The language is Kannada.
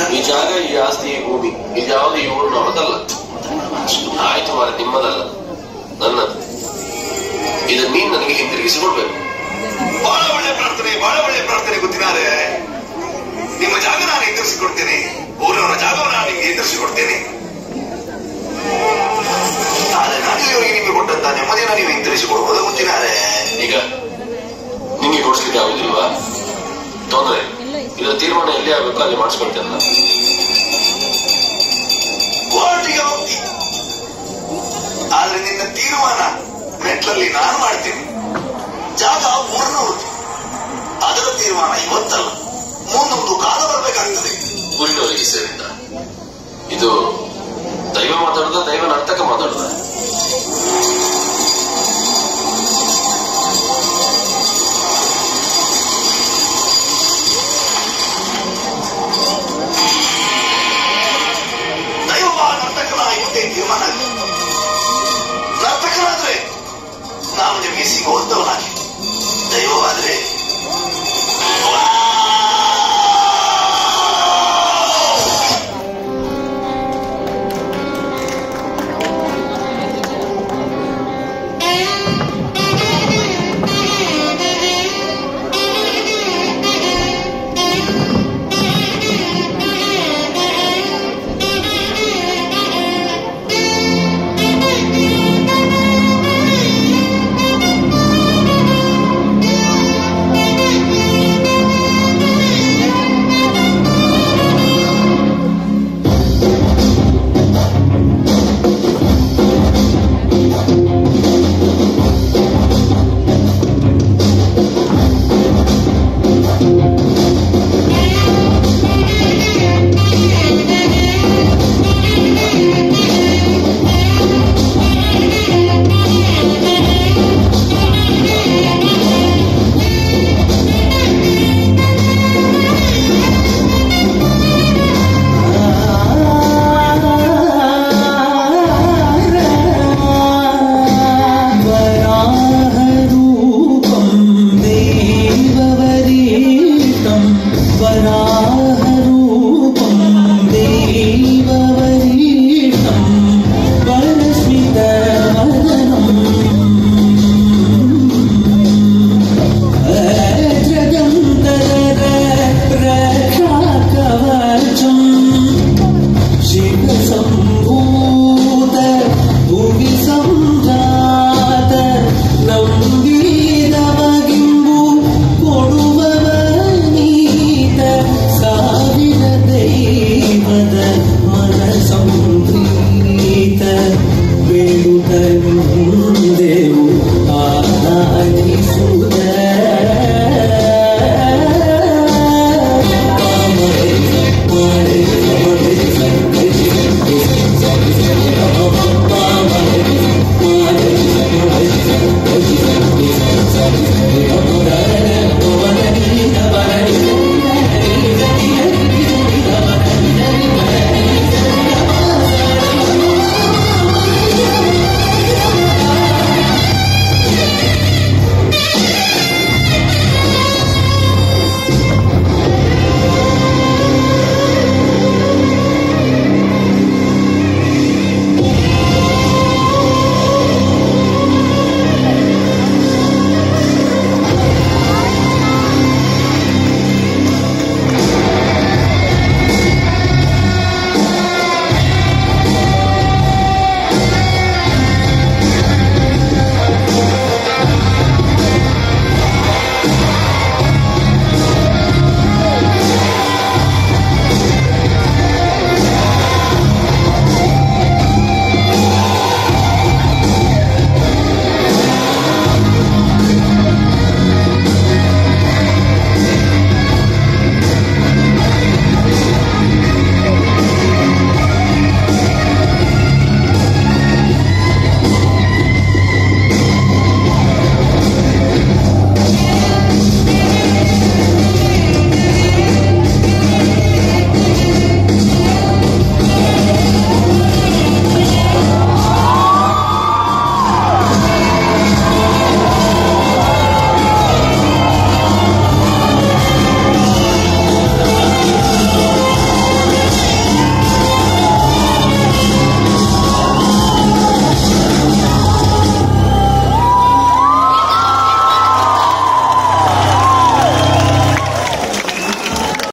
ಈ ಜಾಗ ಈ ಆಸ್ತಿ ಈ ಭೂಮಿ ಇದ್ಯಾವುದು ಈ ಊರು ನಮ್ಮದಲ್ಲ ಆಯ್ತು ಮಾರ ನಿಮ್ಮದಲ್ಲ ನನ್ನದು ಇದು ನೀನ್ ನನಗೆ ಹಿಂತಿರುಗಿಸಿ ಕೊಡ್ಬೇಕು ಬಹಳ ಒಳ್ಳೆ ಪ್ರಾರ್ಥನೆ ಬಹಳ ಒಳ್ಳೆ ಪ್ರಾರ್ಥನೆ ಗೊತ್ತಿದ್ದಾರೆ ನಿಮ್ಮ ಜಾಗ ನಾನು ಎದುರಿಸಿಕೊಡ್ತೇನೆ ಊರವರ ಜಾಗವನ್ನು ನಾನು ನಿಮಗೆ ಎದುರಿಸಿಕೊಡ್ತೇನೆ ಆದ್ರೆ ನಾನು ಇಲ್ಲಿವರೆಗೆ ನಿಮಗೆ ಕೊಟ್ಟಂತ ನೆಮ್ಮದಿಯನ್ನು ನೀವು ಹಿಂತಿರಿಸಿಕೊಡ್ಬೋದು ಗೊತ್ತಿದ್ದಾರೆ ಈಗ ನಿಮಗೆ ಕೊಡಿಸ್ಲಿಕ್ಕೆ ಆಗುದಿಲ್ವಾ ತೊಂದ್ರೆ ಇದರ ತೀರ್ಮಾನ ಎಲ್ಲಿ ಆಗ್ಬೇಕು ಅಲ್ಲಿ ಮಾಡಿಸ್ಕೊಳ್ತೇನೆ ನಾನು ಕೋರ್ಟಿಗೆ ಹೋಗ್ತಿ ಆದ್ರೆ ನಿನ್ನ ತೀರ್ಮಾನ ಮೆಟ್ಲಲ್ಲಿ ನಾನು ಮಾಡ್ತೇನೆ ಜಾಗ ಮೂರ್ನೂರು ಅದರ ತೀರ್ಮಾನ ಇವತ್ತಲ್ಲ ಮುಂದೊಂದು ಕಾಲ ಬರಬೇಕಾಗ್ತದೆ ಊರಿನವರಿಗೆ ಸೇರಿದ್ದ ಇದು ದೈವ ಮಾತಾಡುದ ದೈವ ನರ್ತಕ ಮಾತಾಡುದ ದೈವ ನರ್ತಕನ ಇವತ್ತೇ ತೀರ್ಮಾನ ಆಗಿದೆ. ನರ್ತಕನಾದ್ರೆ ನಾನು ನಿಮಗೆ ಸಿಗುವಂತವನಾಗಿ ದೈವವಾದ್ರೆ वराहरूपं देववरीतं वराह